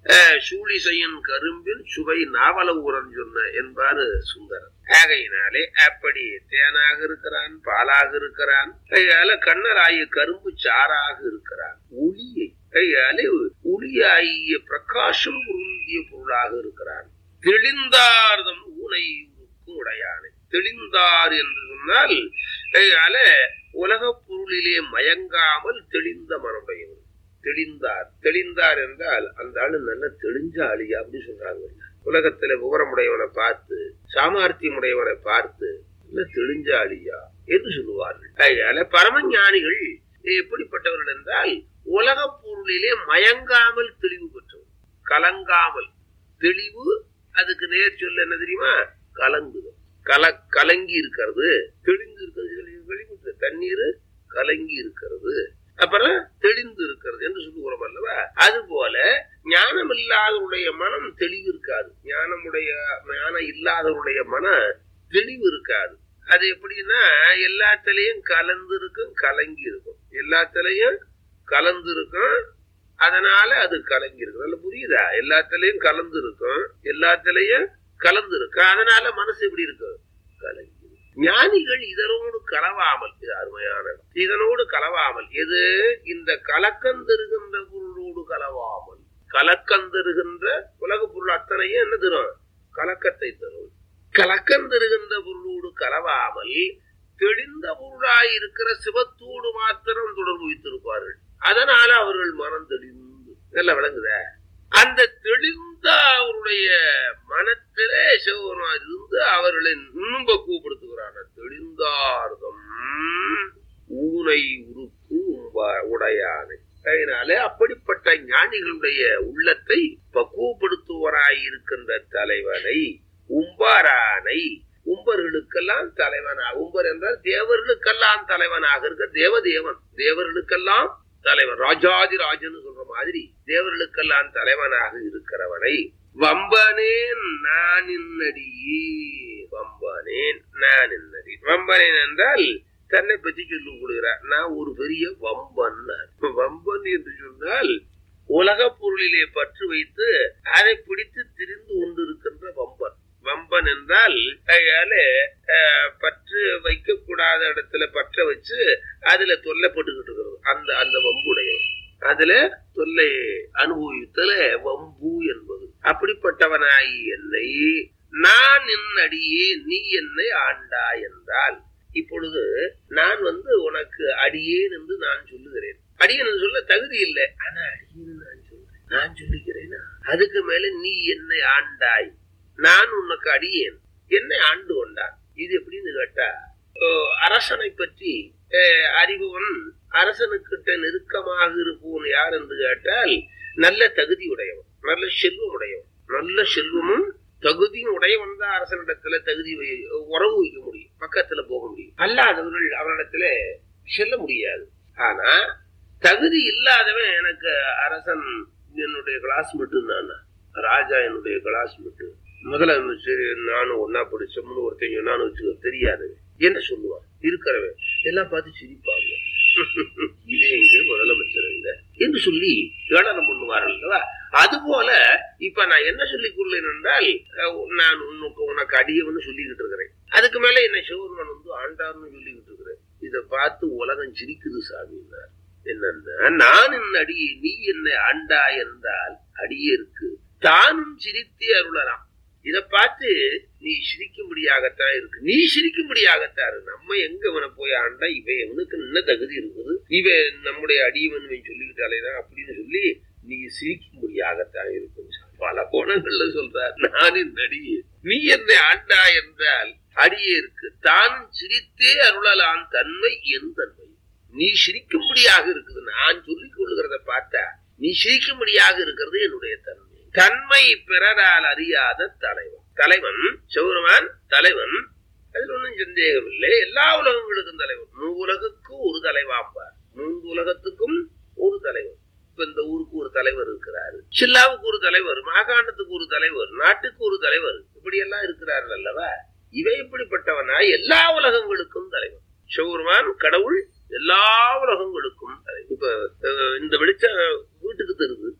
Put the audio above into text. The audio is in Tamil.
சூழிசையின் கரும்பின் சுவை நாவல ஊரன் சொன்ன என்பாரு சுந்தரர் ஆகையினாலே அப்படி தேனாக இருக்கிறான் பாலாக இருக்கிறான் கையால கண்ணராகிய கரும்பு சாராக இருக்கிறான் ஒளியை கையாலே ஒளியாகிய பிரகாசம் பொருந்திய பொருளாக இருக்கிறான் தெளிந்தார்தம் ஊனை உருக்கும் உடையானை தெளிந்தார் என்று சொன்னால் கையால உலகப் பொருளிலே மயங்காமல் தெளிந்த மனமுடையவர் தெளிந்தார் தெளிந்தார் என்றால் அந்த ஆளு நல்ல தெளிஞ்ச ஆளியா அப்படின்னு சொல்றாங்க உலகத்துல விவரமுடையவனை பார்த்து சாமர்த்தியமுடையவனை பார்த்து நல்ல தெளிஞ்ச ஆளியா என்று சொல்லுவார்கள் அதனால பரமஞானிகள் எப்படிப்பட்டவர்கள் என்றால் உலக பொருளிலே மயங்காமல் தெளிவு பெற்றவர் கலங்காமல் தெளிவு அதுக்கு நேர் சொல்ல என்ன தெரியுமா கலங்குதல் கல கலங்கி இருக்கிறது தெளிந்து இருக்கிறது தண்ணீர் கலங்கி இருக்கிறது அப்புறம் தெளிந்து இருக்கிறது என்று சொல்லுகிறோம் அல்லவா அது போல ஞானம் இல்லாதவருடைய மனம் தெளிவு இருக்காது ஞானமுடைய ஞானம் இல்லாதவருடைய மன தெளிவு இருக்காது அது எப்படின்னா எல்லாத்திலையும் கலந்து இருக்கும் கலங்கி இருக்கும் எல்லாத்திலையும் கலந்து இருக்கும் அதனால அது கலங்கி இருக்கும் நல்ல புரியுதா எல்லாத்திலையும் கலந்து இருக்கும் எல்லாத்திலையும் கலந்து இருக்கும் அதனால மனசு எப்படி இருக்கும் கலங்கி ஞானிகள் இதனோடு கலவாமல் இது அருமையான இதனோடு கலவாமல் எது இந்த கலக்கந்திருகின்ற பொருளோடு கலவாமல் கலக்கந்திருகின்ற உலக பொருள் அத்தனையும் என்ன தரும் கலக்கத்தை தரும் கலக்கந்திருகின்ற பொருளோடு கலவாமல் தெளிந்த பொருளாய் இருக்கிற சிவத்தோடு மாத்திரம் தொடர்பு வைத்திருப்பார்கள் அதனால அவர்கள் மனம் தெளிந்து நல்லா விளங்குத அந்த தெளிந்த அவருடைய மனத்திலே சிவபெருமான் இருந்து அவர்களை இன்னும் பக்குவப்படுத்துகிறார் தெளிந்தார்தம் ஊனை உருக்கு உடையானை அதனால அப்படிப்பட்ட ஞானிகளுடைய உள்ளத்தை பக்குவப்படுத்துவராய் இருக்கின்ற தலைவனை உம்பாரானை உம்பர்களுக்கெல்லாம் தலைவனா உம்பர் என்றால் தேவர்களுக்கெல்லாம் தலைவனாக இருக்க தேவதேவன் தேவர்களுக்கெல்லாம் தலைவன் ராஜாதி ராஜன் சொல்ற மாதிரி தேவர்களுக்கெல்லாம் தலைவனாக இருக்கிறவனை வம்பனேன் நான் இன்னடியே வம்பனேன் நான் இன்னடி வம்பனேன் என்றால் தன்னை பற்றி சொல்லிக் கொள்கிறார் நான் ஒரு பெரிய வம்பன் வம்பன் என்று சொன்னால் உலக பொருளிலே பற்று வைத்து அதை பிடித்து திரிந்து கொண்டிருக்கின்ற வம்பன் வம்பன் என்றால் கையால பற்று வைக்க கூடாத இடத்துல பற்ற வச்சு அதுல தொல்லைப்பட்டுக்கிட்டு இருக்கிறது அந்த அந்த வம்புடையவன் அதுல தொல்லை அனுபவித்தல வம்பு என்பது அப்படிப்பட்டவனாய் என்னை நான் என் அடியே நீ என்னை ஆண்டா என்றால் இப்பொழுது நான் வந்து உனக்கு அடியேன் என்று நான் சொல்லுகிறேன் அடியேன் சொல்ல தகுதி இல்லை ஆனா அடியேன் நான் சொல்றேன் நான் சொல்லிக்கிறேனா அதுக்கு மேல நீ என்னை ஆண்டாய் நான் உனக்கு அடியேன் என்னை ஆண்டு கொண்டான் இது எப்படின்னு கேட்டா அரசனை பற்றி அறிபவன் அரசனுக்கிட்ட நெருக்கமாக இருப்பவன் யார் என்று கேட்டால் நல்ல தகுதி உடையவன் நல்ல செல்வம் உடையவன் நல்ல செல்வமும் தகுதியும் உடையவன் தான் அரசனிடத்துல தகுதி உறவு வைக்க முடியும் பக்கத்துல போக முடியும் அல்லாதவர்கள் அவனிடத்துல செல்ல முடியாது ஆனா தகுதி இல்லாதவன் எனக்கு அரசன் என்னுடைய கிளாஸ்மேட்டு நான் ராஜா என்னுடைய கிளாஸ்மேட்டு முதலமைச்சர் நானும் ஒன்னா படிச்சோம்னு ஒருத்தன் சொன்னான்னு வச்சுக்க தெரியாதவன் என்ன சொல்லுவான் இருக்கிறவன் எல்லாம் பார்த்து சிரிப்பாங்க இது எங்க முதலமைச்சர் எங்க என்று சொல்லி ஏளனம் பண்ணுவார்கள் அல்லவா அது போல இப்ப நான் என்ன சொல்லிக் கொள்ளேன் என்றால் நான் உனக்கு உனக்கு அடியவன்னு சொல்லிக்கிட்டு இருக்கிறேன் அதுக்கு மேல என்ன சிவருமன் வந்து ஆண்டார்னு சொல்லிக்கிட்டு இருக்கிறேன் இதை பார்த்து உலகம் சிரிக்குது சாமின்னார் என்னன்னா நான் என் அடியே நீ என்னை ஆண்டா என்றால் அடியே இருக்கு தானும் சிரித்தே அருளலாம் இதை பார்த்து நீ சிரிக்கும்படியாகத்தான் இருக்கு நீ சிரிக்கும்படியாகத்தான் இருக்கு நம்ம எங்க இவனை போய் ஆண்டா இவன் எவனுக்கு என்ன தகுதி இருக்குது இவன் நம்முடைய அடியவன் சொல்லிக்கிட்டாலேதான் அப்படின்னு சொல்லி நீ சிரிக்கும்படியாகத்தான் இருக்கும் பல கோணங்கள்ல சொல்றார் நானின் அடியே நீ என்னை ஆண்டா என்றால் அடியே இருக்கு தானும் சிரித்தே அருளலாம் தன்மை என் தன்மை நீ சிரிக்கும்படியாக இருக்குது நான் சொல்லிக் கொள்ளுகிறத பார்த்தா நீ சிரிக்கும்படியாக இருக்கிறது என்னுடைய தன்மை தன்மை பிறரால் அறியாத தலைவன் தலைவன் சௌரமான் தலைவன் அதில் ஒன்றும் சந்தேகம் இல்லை எல்லா உலகங்களுக்கும் தலைவன் மூ உலகுக்கும் ஒரு தலைவாம்பார் மூன்று உலகத்துக்கும் ஒரு தலைவன் இப்ப இந்த ஊருக்கு ஒரு தலைவர் இருக்கிறாரு சில்லாவுக்கு ஒரு தலைவர் மாகாணத்துக்கு ஒரு தலைவர் நாட்டுக்கு ஒரு தலைவர் இப்படி எல்லாம் இருக்கிறார்கள் அல்லவா இவை இப்படிப்பட்டவனா எல்லா உலகங்களுக்கும் தலைவன் சௌரமான் கடவுள் எல்லா உலகங்களுக்கும் தலைவன் இப்ப இந்த வெளிச்சம் வீட்டுக்கு தருது